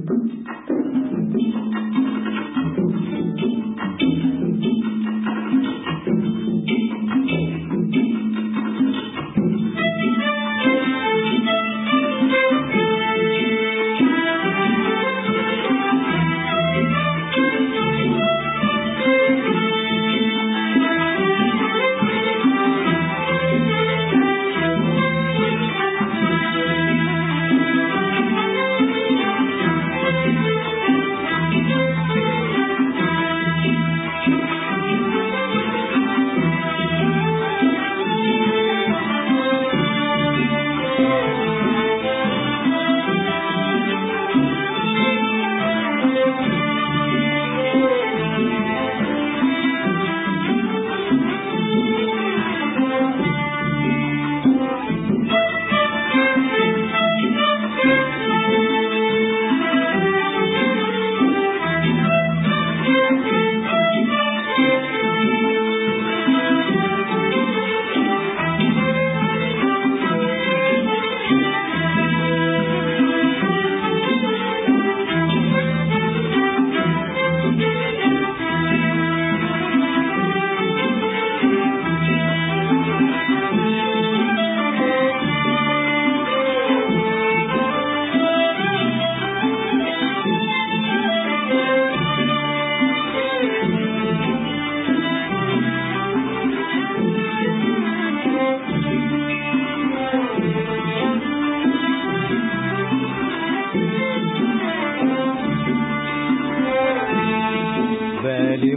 بالي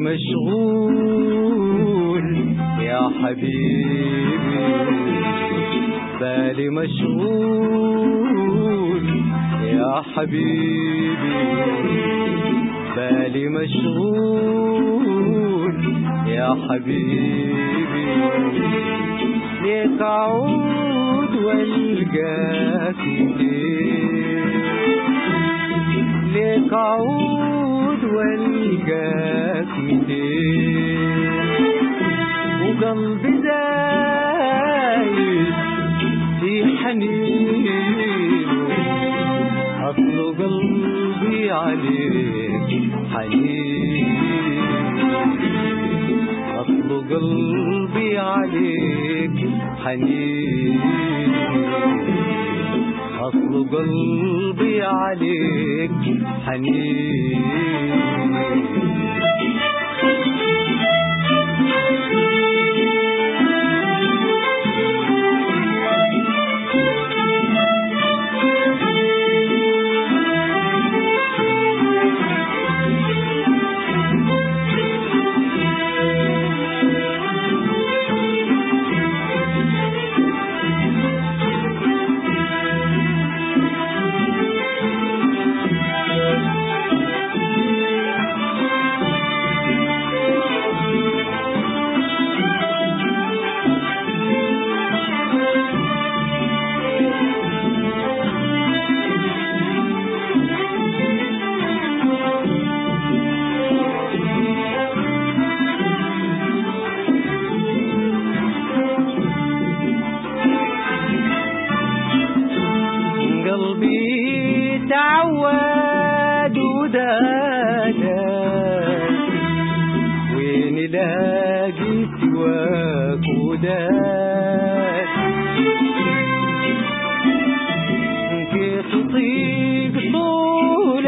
مشغول يا حبيبي بالي مشغول يا حبيبي بالي مشغول يا حبيبي ليك اعود والقاك كتير ليك اعود والقاك كتير وقلبي زايد في حنين اصل قلبي عليك حنين اصل قلبي عليك حنين أصل قلبي عليك حنين قلبي تعود ودادا وين الاقي سواك وداد كيف تطيق طول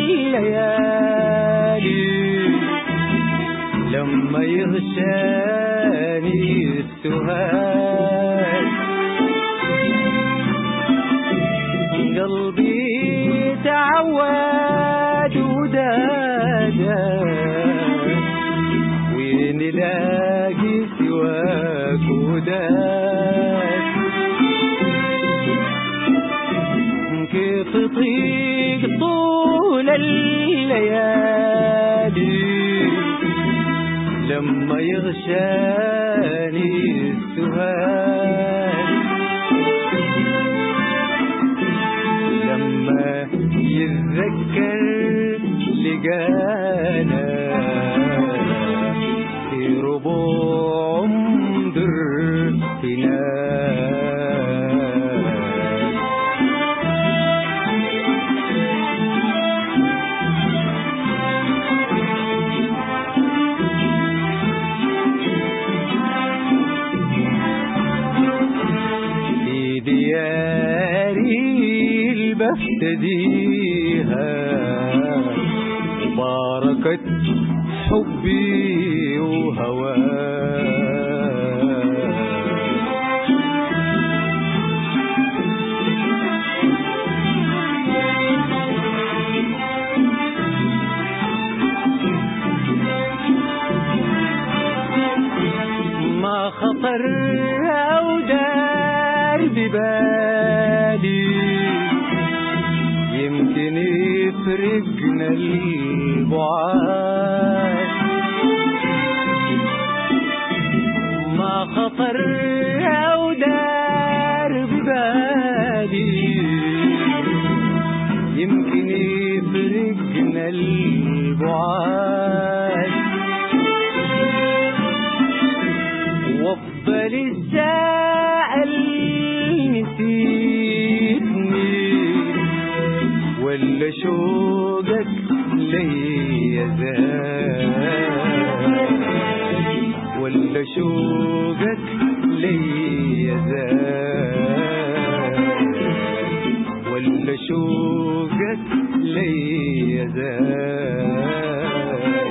الليالي لما يغشاني السهاد قلبي تعود ودادا وين الاقي سواك وداد كيف تطيق طول الليالي لما يغشاني السهاد لما يتذكر لقانا في ربوع عمدر هناك يديها وباركت حبي وهواي ما خطر أو دار ببالي يمكن يفرقنا البعاد ما خطر أو دار ببالي يمكن يفرقنا البعاد وافضل السائل نسيتني ولا شوقك ليا زاد ولا شوقك ليا زاد ولا شوقك ليا زاد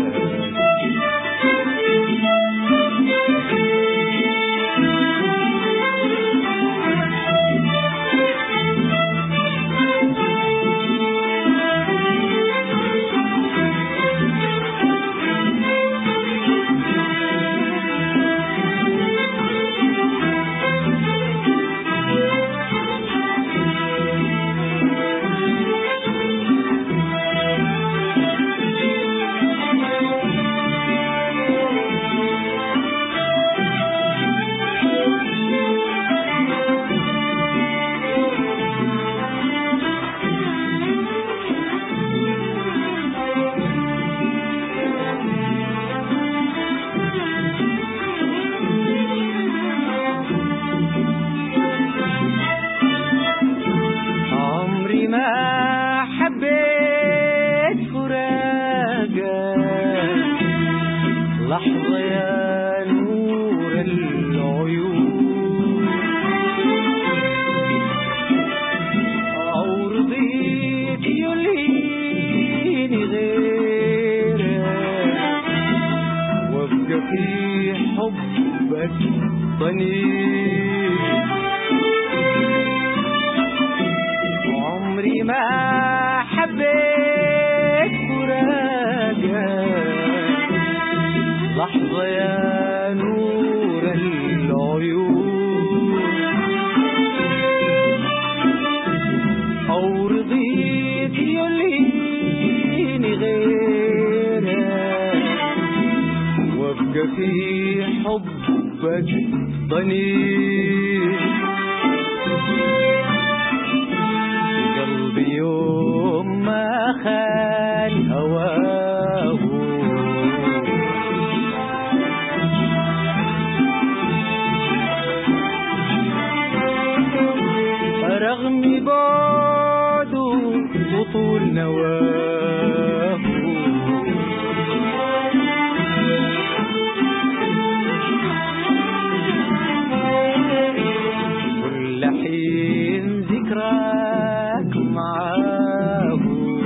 عمري ما حبيت فراقك لحظة يا نور العيون أو رضيت يلهيني غيرك وابقى في حبك ضنين عمري ما حبيت فراقك لحظة يا نور العيون أو رضيت يلهيني غيرك وابقى في حبك ضنين قلبي يوم ما خان هواه رغم بعده وطول نواه كل حين ذكراك معاه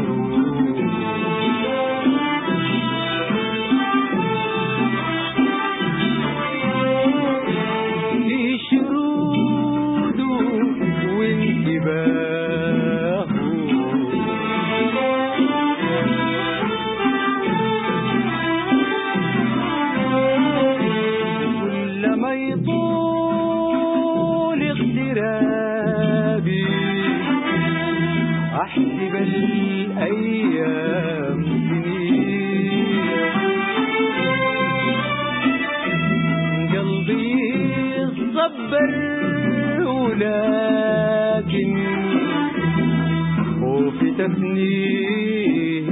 في شروده وانتباهه كلما يطول اغترابي احسب الايام سنين قلبي يصبر ولكن خوفي تفنيه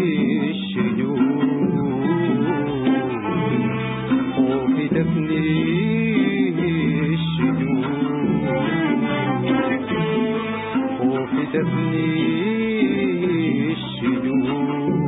الشجون خوفي تفنيه الشجون خوفي تفنيه الشجون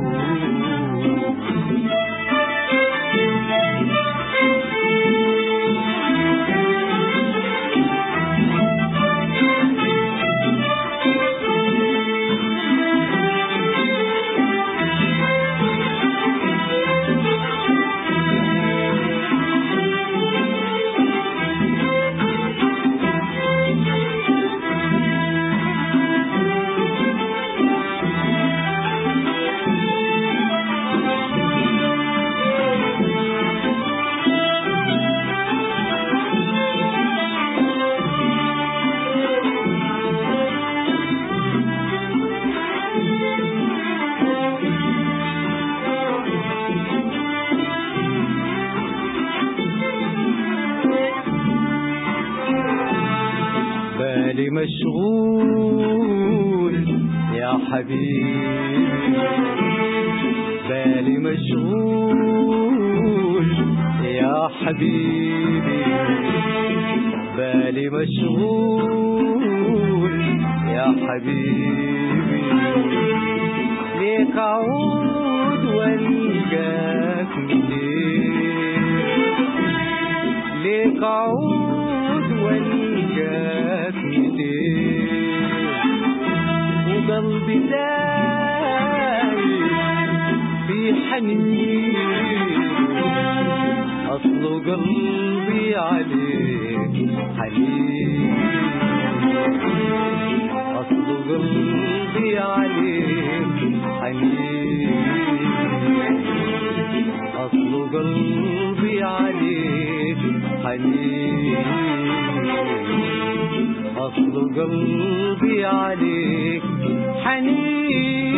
مشغول يا حبيبي بالي مشغول يا حبيبي بالي مشغول يا حبيبي ليك اعود والقاك مدير ليك اعود والقاك مدير وقلبي دايم في حنين اصله قلبي عليك حنين اصله قلبي عليك حنين اصله قلبي عليك حنين اصله قلبي عليك حنين